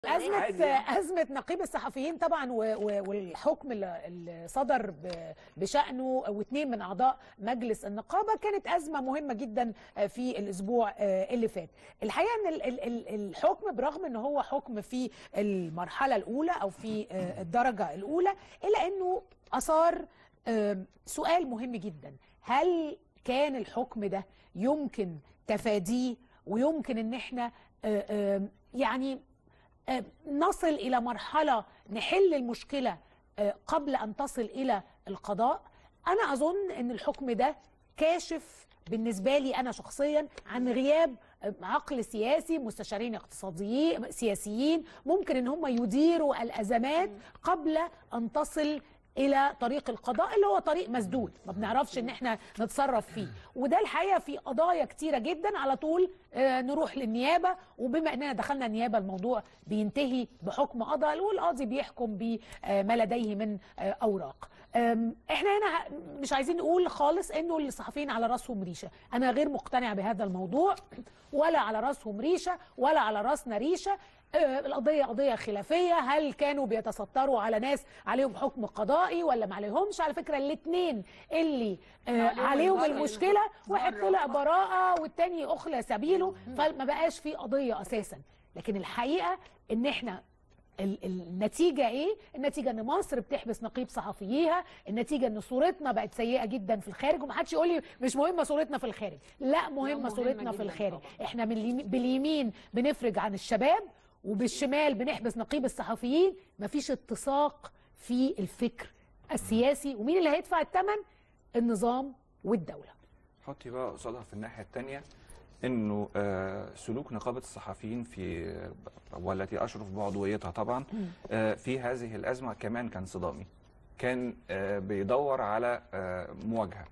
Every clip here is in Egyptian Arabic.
أزمة عادي يعني. أزمة نقيب الصحفيين طبعا و- و- والحكم اللي- اللي صدر ب- بشأنه واثنين من أعضاء مجلس النقابة كانت أزمة مهمة جدا في الأسبوع اللي فات الحقيقة أن ال- ال- ال- الحكم برغم أنه هو حكم في المرحلة الأولى أو في الدرجة الأولى إلا أنه أثار آم، سؤال مهم جدا هل كان الحكم ده يمكن تفاديه ويمكن ان احنا آه، آم، يعني آه، نصل الى مرحله نحل المشكله آه، قبل ان تصل الى القضاء انا اظن ان الحكم ده كاشف بالنسبه لي انا شخصيا عن غياب آه، عقل سياسي مستشارين اقتصاديين سياسيين ممكن ان هم يديروا الازمات قبل ان تصل الى طريق القضاء اللي هو طريق مسدود ما بنعرفش ان احنا نتصرف فيه وده الحقيقه في قضايا كتيره جدا على طول آه، نروح للنيابه وبما اننا دخلنا النيابه الموضوع بينتهي بحكم قضاء والقاضي بيحكم بما لديه من آه، اوراق أم، احنا هنا ه- مش عايزين نقول خالص انه الصحفيين على راسهم ريشه انا غير مقتنع بهذا الموضوع ولا على راسهم ريشه ولا على راسنا ريشه آه، القضيه قضيه خلافيه هل كانوا بيتستروا على ناس عليهم حكم قضائي ولا ما عليهمش على فكره الاثنين اللي آه، عليهم عليهم البراءة. المشكله واحد مرة طلع واحدة. براءه والتاني اخلى سبيله فما بقاش في قضيه اساسا لكن الحقيقه ان احنا ال- النتيجة ايه؟ النتيجة ان مصر بتحبس نقيب صحفييها، النتيجة ان صورتنا بقت سيئة جدا في الخارج ومحدش يقول لي مش مهمة صورتنا في الخارج، لا مهمة مهمة صورتنا في جداً الخارج، طبعاً. احنا من اليمين باليمين بنفرج عن الشباب وبالشمال بنحبس نقيب الصحفيين، مفيش اتساق في الفكر السياسي ومين اللي هيدفع الثمن؟ النظام والدولة. حطي بقى قصادها في الناحيه الثانيه انه آه، سلوك نقابه الصحفيين في والتي اشرف بعضويتها طبعا آه، في هذه الازمه كمان كان صدامي كان آه، بيدور على آه، مواجهه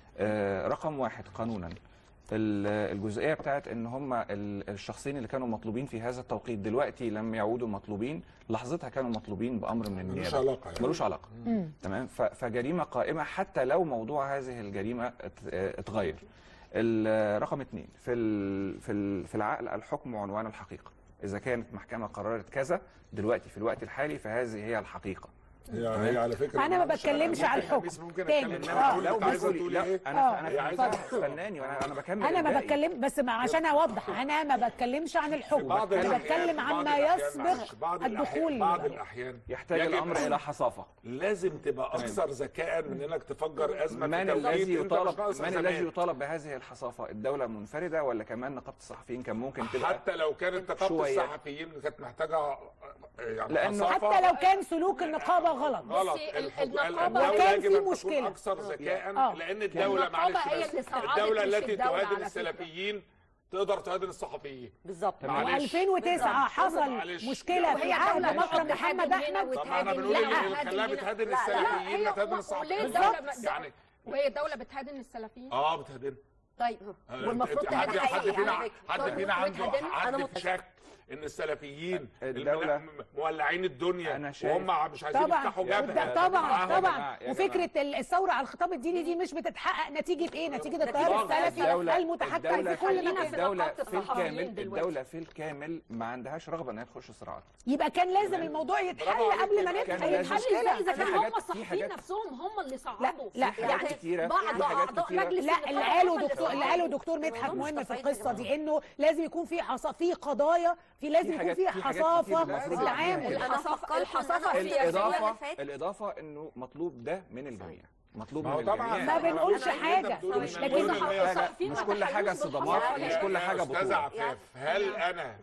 آه، رقم واحد قانونا ال- الجزئيه بتاعت ان هم ال- الشخصين اللي كانوا مطلوبين في هذا التوقيت دلوقتي لم يعودوا مطلوبين لحظتها كانوا مطلوبين بامر من ملوش النيابه علاقة يعني. ملوش علاقه تمام ف- فجريمه قائمه حتى لو موضوع هذه الجريمه ات- اه اتغير ال- رقم اثنين في ال- في ال- في العقل الحكم عنوان الحقيقه اذا كانت محكمه قررت كذا دلوقتي في الوقت الحالي فهذه هي الحقيقه هي هي على فكره أنا ما مش- بتكلمش ممكن على الحكم. خميس ممكن تاني. اتكلم آه. انا اقول لو انت عايزه بتقولي تقولي لا ايه انا آه. هي انا عايزة انا تحكم. استناني وانا انا بكمل انا ما الباقي. بتكلم بس ما عشان اوضح انا ما بتكلمش عن الحكم بعض انا الأحيان- بتكلم بعض عما الأحيان معلش، يسبق بعض الأحيان- الدخول بعض الاحيان يحتاج يجب الامر أن- الى حصافه لازم تبقى اكثر ذكاء من انك تفجر ازمه من في توقيت الذي أنت مش يطالب ناقص من أزمات. الذي يطالب بهذه الحصافه الدوله منفرده ولا كمان نقابه الصحفيين كان ممكن تبقى حتى لو كانت نقابه شوية. الصحفيين كانت محتاجه يعني لأنه حصافة، حتى لو كان سلوك النقابه غلط غلط بصي، ال- الحكم- النقابة الدولة كان يجب في أن تكون مشكلة. اكثر ذكاء آه. لان الدوله النقابة معلش هي بس اللي صعدت الدوله مش التي الدولة تهادن على فكرة. السلفيين تقدر تهادن الصحفيين بالظبط معلش. و2009 حصل معلش. مشكله في وهي عهد دولة مكرم مش محمد بتهاجم هنا احمد طب ما انا وتهاجم بنقول لا، اللي هتهاجم خلاها هنا. بتهادن لا، لا، السلفيين هي- ما تهادن وليه الصحفيين الدولة- يعني وهي الدولة بتهادن السلفيين اه بتهادن طيب والمفروض حد تهدي حد حقيقي فينا على فكرة. حد فينا عنده وتهدم. أنا حد متفق. شك ان السلفيين الدولة- الم- مولعين الدنيا أنا شايف- وهم مش عايزين طبعا يفتحوا يا جبهه جماعة. طبعا معاهم. يا طبعا جماعة، يا وفكره الثوره على الخطاب الديني دي مش بتتحقق نتيجه ايه نتيجه التيار الدولة- السلفي المتحكم الدولة في كل خلينا مكان في الدولة نقابة في الصحفيين الكامل دلوقتي. الدولة في الكامل ما عندهاش رغبة انها تخش صراعات يبقى كان لازم الموضوع يتحل برافو عليك. قبل ما كان نفتح لازم- المشكله ازاي اذا في كان حاجات- هم في الصحفيين حاجات- نفسهم هم اللي صعدوا لا، في حاجات يعني كتيرة- بعض في حاجات اعضاء كتيرة. مجلس لا اللي النقابة قاله هم اللي دكتور اللي صعدوا. قاله دكتور مدحت هم مهم في مستفيد القصه طبعاً. دي انه لازم يكون في حص... في قضايا في لازم في يكون حاجات- في في حاجات حصافه كتير في المفروض التعامل يعملها. أنا الحصافة- فكرت إن الحصافة أنا في الأسبوع اللي الاضافه فات الاضافه انه مطلوب ده من الجميع مطلوب ما هو من طبعا الجميع ما بنقولش أنا- أنت حاجة. بتقول إن لكن الجزء مش اللي كل هي- حاجه الصحفيين مش ما كل حاجه تحلوش صدمات بالحرام. مش كل حاجه استاذ بطولات عفاف هل انا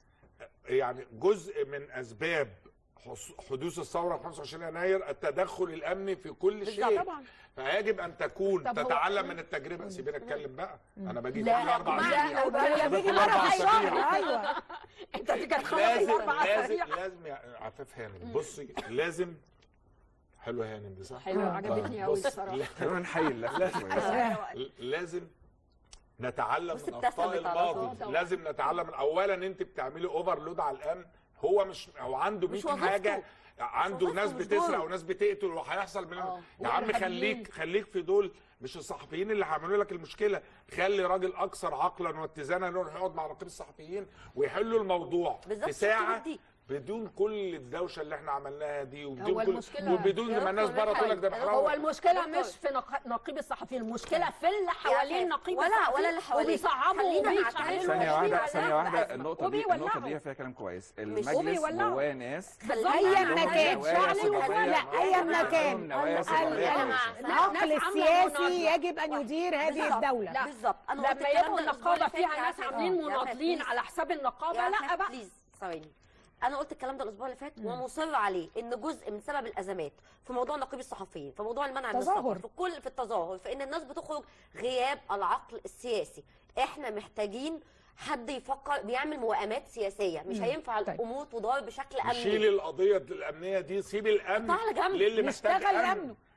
يعني جزء من اسباب حص- حدوث الثوره في 25 يناير التدخل الامني في كل شيء طبعا فيجب ان تكون طب هو- تتعلم من التجربه سيبيني اتكلم بقى انا باجي لا، كل اربع ما- سنين ولا بيجي كل مره أربع في الشهر أسابيع. ايوه انت دي كانت خلاص لازم اربع لازم اسابيع لازم يا عفاف هانم بصي لازم حلوه هانم دي صح؟ حلوة، عجبتني أوي بص، الصراحة. لا- خلونا نحيي اللفه شوية. لازم نتعلم بص من ابتسمت اخطاء على الماضي طول. لازم نتعلم اولا انت بتعملي اوفرلود على الامن هو مش هو عنده 100 مش وظيفته. حاجه عنده وظيفته ناس مش بتسرق دوره. وناس بتقتل وهيحصل من آه. يا عم والإرهابيين. خليك خليك في دول مش الصحفيين اللي هيعملوا لك المشكله خلي راجل اكثر عقلا واتزانا يروح يقعد مع نقيب الصحفيين ويحلوا الموضوع بالظبط، في ساعه شفت دي. بدون كل الدوشه اللي احنا عملناها دي هو وبدون كل المشكلة- وبدون يا ما الناس دكتور بره تقول لك ده رفعت، بحرام هو المشكله دكتور. مش في نق- نقيب الصحفيين المشكله في اللي حوالين نقيب ولا- الصحفيين ولا اللي حواليه. وبيصعبوا خلينا وبيشعلوا نعتبر- ثانية وبيولعوا واحدة ثانية واحدة بأزمة. النقطة دي وبيولعوا. النقطة دي فيها كلام كويس المجلس وبيولعوا. جواه ناس خلينا ايا نعتبر- ما كان نوايا صدامية. لا ايا ما عندهم كان نوايا ال- صدامية ال- كويسة. العقل ناس عاملة السياسي مناظرة. يجب ان يدير هذه بالظبط. الدوله لا. بالظبط انا قلت لما الكلام يبقوا ده الأسبوع النقابه اللي فات فيها يا ناس عفاف. عاملين يا عفاف، مناضلين بليز. على حساب النقابه يا لا عفاف، بقى بليز ثواني انا قلت الكلام ده الاسبوع اللي فات ومصر عليه ان جزء من سبب الازمات في موضوع نقيب الصحفيين في موضوع المنع من تظاهر. السفر في كل في التظاهر في ان الناس بتخرج غياب العقل السياسي احنا محتاجين حد يفكر بيعمل موائمات سياسيه مش هينفع طيب. الامور تدار بشكل شيل امني القضيه الامنيه دي سيب الامن حطها على جنب. للي محتاج نشتغل امن امنه